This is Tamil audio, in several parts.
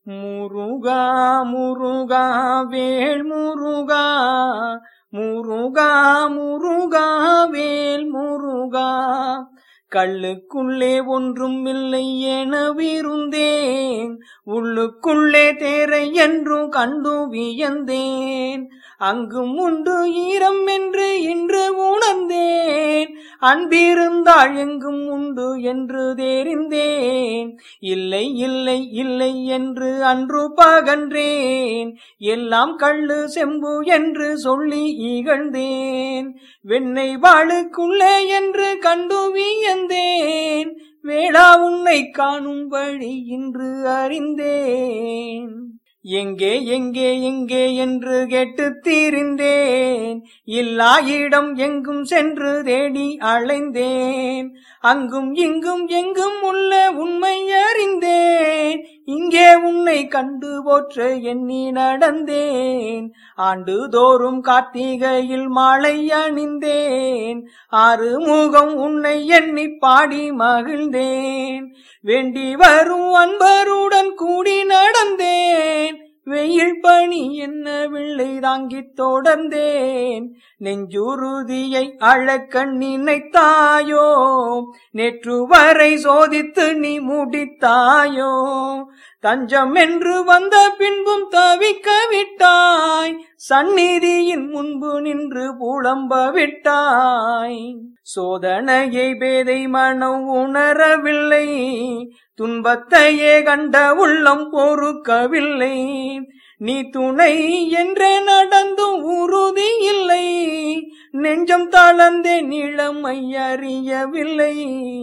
முருகா முருகா வேல் முருகா முருகா முருகா வேல் முருகா கல்லுக்குள்ளே ஒன்றும் இல்லை என விருந்தேன் உள்ளுக்குள்ளே தேரை என்றும் கண்டு வியந்தேன் அங்கும் உண்டு ஈரம் என்று இன்று உணர்ந்தேன் அன்பிருந்தாள் எங்கும் உண்டு என்று தெரிந்தேன் இல்லை இல்லை இல்லை என்று அன்று பகன்றேன் எல்லாம் கள்ளு செம்பு என்று சொல்லி இகழ்ந்தேன் வெண்ணை வாழுக்குள்ளே என்று கண்டு வியந்தேன் வேளா உன்னை காணும் வழி இன்று அறிந்தேன் எங்கே எங்கே எங்கே என்று கேட்டு தீரிந்தேன் இல்லா இடம் எங்கும் சென்று தேடி அலைந்தேன் அங்கும் இங்கும் எங்கும் உள்ள உண்மை அறிந்தேன் இங்கே உன்னை கண்டு போற்ற எண்ணி நடந்தேன் ஆண்டுதோறும் கார்த்திகையில் மாலை அணிந்தேன் ஆறு முகம் உன்னை எண்ணி பாடி மகிழ்ந்தேன் வேண்டி வரும் அன்பருடன் கூடி நடந்தேன் வெயில் பனி என்ன வில்லை தாங்கித் தொடர்ந்தேன் நெஞ்சுறுதியை அழக்கண் நினைத்தாயோ நேற்று வரை சோதித்து நீ முடித்தாயோ தஞ்சம் என்று வந்த பின்பும் தவிக்க விட்டாய் சந்நிதியின் முன்பு நின்று புலம்ப விட்டாய் சோதனையை பேதை மனம் உணரவில்லை துன்பத்தையே கண்ட உள்ளம் பொறுக்கவில்லை நீ துணை என்றே நடந்தும் உறுதி இல்லை நெஞ்சம் தளர்ந்தே நிலைமை அறியவில்லை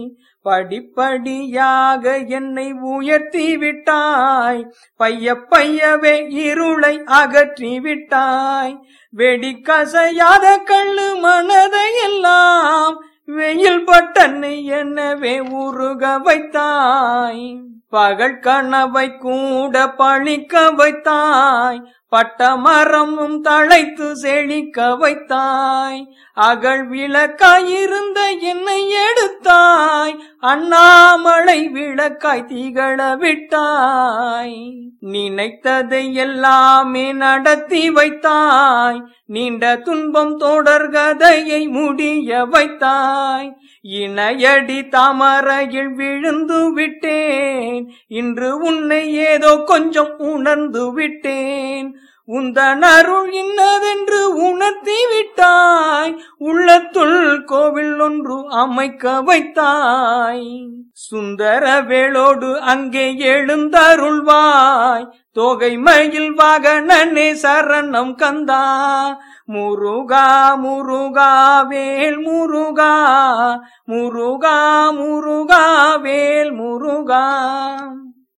படிப்படியாக என்னை உயர்த்தி விட்டாய் பைய பையவே இருளை அகற்றி விட்டாய் வெடி கசையாத கள்ளு மனதை எல்லாம் வெயில் பட்டனை என்னவே உருக வைத்தாய் பகல் கனவை கூட பழிக்க வைத்தாய் பட்ட மரமும் தழைத்து செழிக்க வைத்தாய் அகல் விளக்காயிருந்த என்னை எடுத்தாய் அண்ணாமலை விளக்காய் திகழ விட்டாய் நினைத்ததை எல்லாமே நடத்தி வைத்தாய் நீண்ட துன்பம் தொடர்கதையை முடிய வைத்தாய் இணையடி தாமரையில் விழுந்து விட்டேன் இன்று உன்னை ஏதோ கொஞ்சம் உணர்ந்து விட்டேன் உந்தன் அருள் இன்னதென்று உணர்த்தி விட்டாய் உள்ளத்துள் கோவில் ஒன்று அமைக்க வைத்தாய் சுந்தர வேளோடு அங்கே எழுந்தருள்வாய் தோகை மயில் வாகனனே சரணம் கந்தா முருகா முருகா வேல் முருகா முருகா முருகா வேல் முருகா